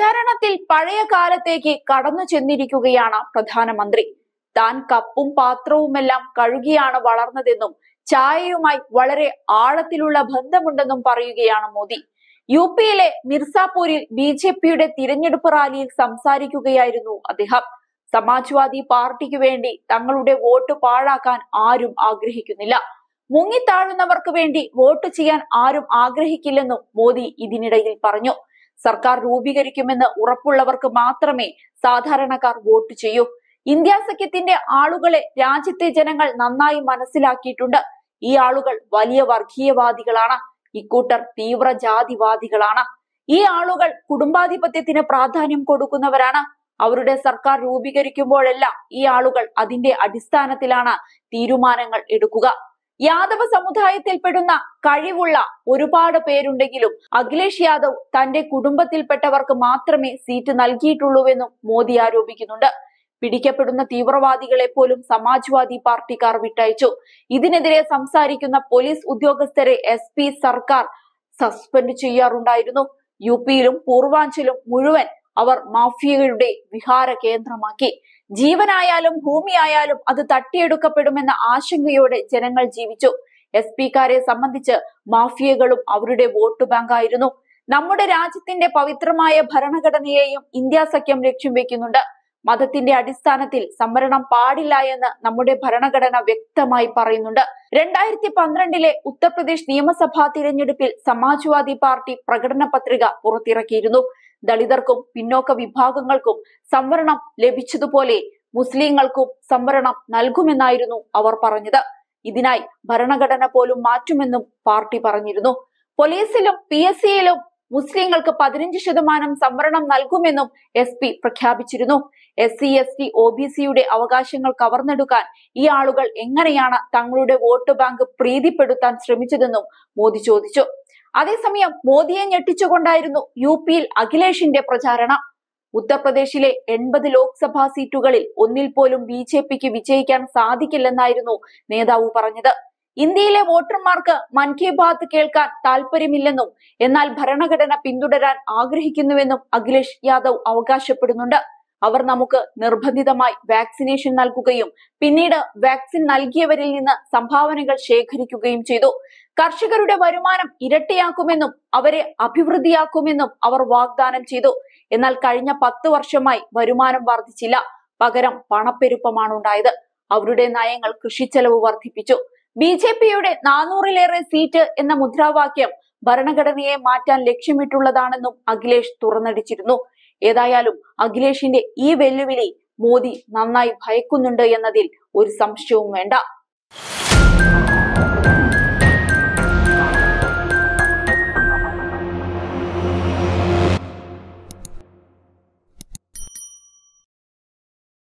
പ്രചാരണത്തിൽ പഴയ കാലത്തേക്ക് കടന്നു ചെന്നിരിക്കുകയാണ് പ്രധാനമന്ത്രി താൻ കപ്പും പാത്രവുമെല്ലാം കഴുകിയാണ് വളർന്നതെന്നും ചായയുമായി വളരെ ആഴത്തിലുള്ള ബന്ധമുണ്ടെന്നും പറയുകയാണ് മോദി യു പിയിലെ മിർസാപൂരിൽ ബി ജെ പിയുടെ തിരഞ്ഞെടുപ്പ് റാലിയിൽ സംസാരിക്കുകയായിരുന്നു അദ്ദേഹം സമാജ്വാദി പാർട്ടിക്ക് വേണ്ടി തങ്ങളുടെ വോട്ട് പാഴാക്കാൻ ആരും ആഗ്രഹിക്കുന്നില്ല മുങ്ങിത്താഴുന്നവർക്ക് വേണ്ടി വോട്ട് ചെയ്യാൻ ആരും ആഗ്രഹിക്കില്ലെന്നും മോദി ഇതിനിടയിൽ പറഞ്ഞു സർക്കാർ രൂപീകരിക്കുമെന്ന് ഉറപ്പുള്ളവർക്ക് മാത്രമേ സാധാരണക്കാർ വോട്ട് ചെയ്യൂ ഇന്ത്യ സഖ്യത്തിന്റെ ആളുകളെ രാജ്യത്തെ ജനങ്ങൾ നന്നായി മനസ്സിലാക്കിയിട്ടുണ്ട് ഈ ആളുകൾ വലിയ വർഗീയവാദികളാണ് ഇക്കൂട്ടർ തീവ്ര ജാതിവാദികളാണ് ഈ ആളുകൾ കുടുംബാധിപത്യത്തിന് പ്രാധാന്യം കൊടുക്കുന്നവരാണ് അവരുടെ സർക്കാർ രൂപീകരിക്കുമ്പോഴെല്ലാം ഈ ആളുകൾ അതിന്റെ അടിസ്ഥാനത്തിലാണ് തീരുമാനങ്ങൾ എടുക്കുക യാദവ സമുദായത്തിൽപ്പെടുന്ന കഴിവുള്ള ഒരുപാട് പേരുണ്ടെങ്കിലും അഖിലേഷ് യാദവ് തന്റെ കുടുംബത്തിൽപ്പെട്ടവർക്ക് മാത്രമേ സീറ്റ് നൽകിയിട്ടുള്ളൂവെന്നും മോദി ആരോപിക്കുന്നുണ്ട് പിടിക്കപ്പെടുന്ന തീവ്രവാദികളെ പോലും സമാജ്വാദി പാർട്ടിക്കാർ വിട്ടയച്ചു ഇതിനെതിരെ സംസാരിക്കുന്ന പോലീസ് ഉദ്യോഗസ്ഥരെ എസ് പി സർക്കാർ സസ്പെൻഡ് ചെയ്യാറുണ്ടായിരുന്നു യു പിയിലും പൂർവാഞ്ചലും മുഴുവൻ അവർ മാഫിയകളുടെ വിഹാര കേന്ദ്രമാക്കി ജീവനായാലും ഭൂമിയായാലും അത് തട്ടിയെടുക്കപ്പെടുമെന്ന ആശങ്കയോടെ ജനങ്ങൾ ജീവിച്ചു എസ് പിക്കാരെ സംബന്ധിച്ച് മാഫിയകളും അവരുടെ വോട്ട് ബാങ്കായിരുന്നു നമ്മുടെ രാജ്യത്തിന്റെ പവിത്രമായ ഭരണഘടനയെയും ഇന്ത്യ സഖ്യം ലക്ഷ്യം വെക്കുന്നുണ്ട് മതത്തിന്റെ അടിസ്ഥാനത്തിൽ സംവരണം പാടില്ല എന്ന് നമ്മുടെ ഭരണഘടന വ്യക്തമായി പറയുന്നുണ്ട് രണ്ടായിരത്തി പന്ത്രണ്ടിലെ ഉത്തർപ്രദേശ് നിയമസഭാ തിരഞ്ഞെടുപ്പിൽ സമാജ്വാദി പാർട്ടി പ്രകടന പത്രിക പുറത്തിറക്കിയിരുന്നു ദളിതർക്കും പിന്നോക്ക വിഭാഗങ്ങൾക്കും സംവരണം ലഭിച്ചതുപോലെ മുസ്ലിങ്ങൾക്കും സംവരണം നൽകുമെന്നായിരുന്നു അവർ പറഞ്ഞത് ഇതിനായി ഭരണഘടന പോലും മാറ്റുമെന്നും പാർട്ടി പറഞ്ഞിരുന്നു പോലീസിലും പി എസ് സിയിലും മുസ്ലിങ്ങൾക്ക് പതിനഞ്ച് ശതമാനം സംവരണം നൽകുമെന്നും എസ് പി പ്രഖ്യാപിച്ചിരുന്നു S C S T O B സിയുടെ അവകാശങ്ങൾ കവർന്നെടുക്കാൻ ഈ ആളുകൾ എങ്ങനെയാണ് തങ്ങളുടെ വോട്ട് ബാങ്ക് പ്രീതിപ്പെടുത്താൻ ശ്രമിച്ചതെന്നും മോദി ചോദിച്ചു അതേസമയം മോദിയെ ഞെട്ടിച്ചുകൊണ്ടായിരുന്നു യു പിയിൽ അഖിലേഷിന്റെ പ്രചാരണം ഉത്തർപ്രദേശിലെ എൺപത് ലോക്സഭാ സീറ്റുകളിൽ ഒന്നിൽ പോലും ബി ജെ പിക്ക് വിജയിക്കാൻ സാധിക്കില്ലെന്നായിരുന്നു നേതാവ് പറഞ്ഞത് ഇന്ത്യയിലെ വോട്ടർമാർക്ക് മൻ കി ബാത്ത് കേൾക്കാൻ താല്പര്യമില്ലെന്നും എന്നാൽ ഭരണഘടന പിന്തുടരാൻ ആഗ്രഹിക്കുന്നുവെന്നും അഖിലേഷ് യാദവ് അവകാശപ്പെടുന്നുണ്ട് അവർ നമുക്ക് നിർബന്ധിതമായി വാക്സിനേഷൻ നൽകുകയും പിന്നീട് വാക്സിൻ നൽകിയവരിൽ നിന്ന് സംഭാവനകൾ ശേഖരിക്കുകയും ചെയ്തു കർഷകരുടെ വരുമാനം ഇരട്ടിയാക്കുമെന്നും അവരെ അഭിവൃദ്ധിയാക്കുമെന്നും അവർ വാഗ്ദാനം ചെയ്തു എന്നാൽ കഴിഞ്ഞ പത്ത് വർഷമായി വരുമാനം വർദ്ധിച്ചില്ല പകരം പണപ്പെരുപ്പമാണ് ഉണ്ടായത് അവരുടെ നയങ്ങൾ കൃഷിച്ചെലവ് വർദ്ധിപ്പിച്ചു ബി ജെ പിയുടെ നാനൂറിലേറെ സീറ്റ് എന്ന മുദ്രാവാക്യം ഭരണഘടനയെ മാറ്റാൻ ലക്ഷ്യമിട്ടുള്ളതാണെന്നും അഖിലേഷ് തുറന്നടിച്ചിരുന്നു ഏതായാലും അഖിലേഷിന്റെ ഈ വെല്ലുവിളി മോദി നന്നായി ഭയക്കുന്നുണ്ട് എന്നതിൽ ഒരു സംശയവും വേണ്ട